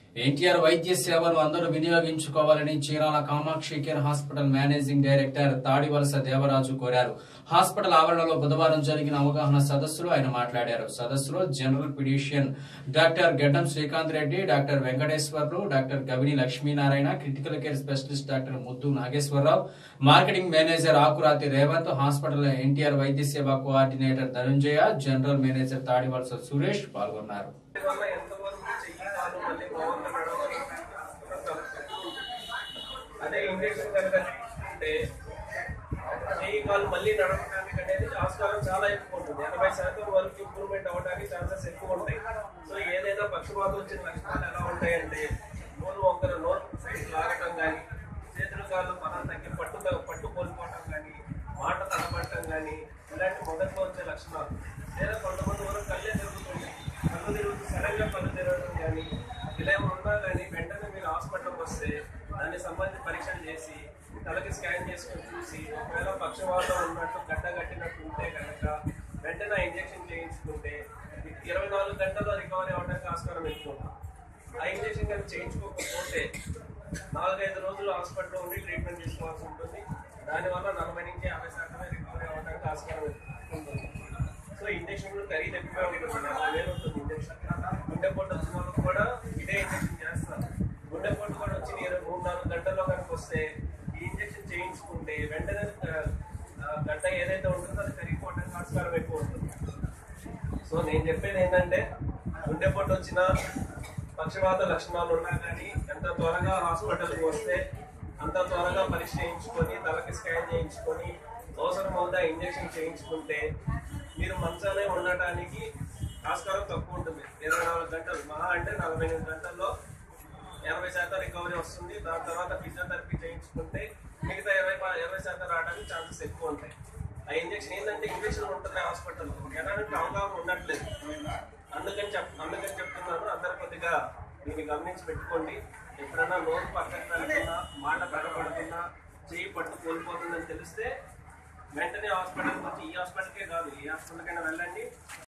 ఎన్టీఆర్ వైద్య సేవలు అందరూ వినియోగించుకోవాలని Chirala Kamakshi care hospital managing director Tadivalasa Devaraju కోరారు హాస్పిటల్ ఆవరణలో బుధవారం జరిగిన అవగాహన సదస్సులో ఆయన మాట్లాడారు సదస్సులో general physician doctor Gaddam Srikanth Reddy doctor Venkateswarlu doctor Gavini Lakshminarayana critical care specialist doctor Muddu Nageswararao marketing manager Akurathi Revanth hospital NTR వైద్య సేవ coordinator Dhanunjaya general manager Tadivalasa Suresh పాల్గొన్నారు వల్ల ఎంతవరకు చెయ్యి కాలు మళ్ళీ బాగుంది అదే ఇంజక్షన్ కనుక తీసుకుంటే చెయ్యి కాలు మళ్ళీ నడవడానికి అనేది ఆస్కారం చాలా ఎక్కువ ఉంటుంది ఎనభై శాతం వరకు ఇంప్రూవ్మెంట్ అవ్వడానికి ఛాన్సెస్ ఎక్కువ ఉంటాయి సో ఏదైనా పక్షపాతం వచ్చిన లక్షణాలు ఎలా ఉంటాయంటే నోరు వంకర నోరు సైడ్ లాగటం కానీ చేతులు కాళ్ళు మనం తగ్గి పట్టు పట్టు కోల్పోవటం కానీ మాట తడబడటం కానీ ఇలాంటి మొదట్లో వచ్చే లక్షణాలు లేదా కొంతమంది వరకు కళ్ళే తిరుగుతుంది కళ్ళు తిరుగుతూ సడన్ గా కళ్ళు తిరగడం కానీ ఇలా ఏమైనా ఉన్నా కానీ వెంటనే మీరు హాస్పిటల్కి వస్తే దానికి సంబంధించి పరీక్షలు చేసి తలకి స్కాన్ చేసుకొని చూసి ఒకవేళ పక్షవాతం ఉన్నట్టు గడ్డ కట్టినట్టు ఉంటే కనుక వెంటనే ఇంజెక్షన్ చేయించుకుంటే మీకు ఇరవై నాలుగు గంటల్లో రికవరీ అవ్వడానికి ఆస్కారం ఎక్కువ ఉంటుంది. ఆ ఇంజెక్షన్ కనుక చేయించుకోకపోతే నాలుగైదు రోజులు హాస్పిటల్లో ఉండి ట్రీట్మెంట్ తీసుకోవాల్సి ఉంటుంది దానివల్ల నలభై నుంచి యాభై శాతమే రికవరీ అవ్వడానికి ఆస్కారం ఉంటుంది సో ఇంజెక్షన్ కూడా ఖరీదు ఎక్కువ ఉంటుంది నలభై వేలు ఉంటుంది ఇంజెక్షన్ గుండెపోటు వచ్చిన వాళ్ళకి కూడా ఇదే ఇంజెక్షన్ చేస్తారు గుండెపోటు కూడా వచ్చి ఇరవై మూడు నాలుగు గంటల్లో కనుక వస్తే ఈ ఇంజెక్షన్ చేయించుకుంటే వెంటనే ఆ, ఆ, గంట ఏదైతే ఉంటుందో అది కరిగిపోవడానికి ఆస్కారం ఎక్కువ ఉంటుంది సో నేను చెప్పేది ఏంటంటే గుండెపోటు వచ్చిన పక్షవాత లక్షణాలు ఉన్నా కానీ ఎంత త్వరగా హాస్పిటల్కి వస్తే అంత త్వరగా పరీక్ష చేయించుకొని తలకి స్కాన్ చేయించుకొని అవసరం అవుతా ఇంజెక్షన్ చేయించుకుంటే మీరు మంచానే ఉండటానికి ఆస్కారం తక్కువ ఉంటుంది ఇరవై నాలుగు గంటలు మహా అంటే నలభై ఎనిమిది గంటల్లో ఎనభై శాతం రికవరీ వస్తుంది దాని తర్వాత ఫిజియోథెరపీ చేయించుకుంటే మిగతా ఇరవై పా- ఇరవై శాతం రావడానికి ఛాన్సెస్ ఎక్కువ ఉంటాయి ఆ ఇంజెక్షన్ ఏంటంటే ఇంజెక్షన్ ఉంటుంది హాస్పిటల్లో ఎలాంటి అవగాహన ఉండట్లేదు అందుకని చెప్ అందుకని చెప్తున్నాను అందరు కొద్దిగా దీన్ని గమనించి పెట్టుకోండి ఎప్పుడైనా నోరు పక్కన వెళ్తున్నా మాట పెడపడుతున్నా చేయి పట్టు కోల్పోతుందని తెలిస్తే వెంటనే హాస్పిటల్కి వచ్చి ఈ హాస్పిటల్కే కాదు ఏ హాస్పిటల్కైనా వెళ్ళండి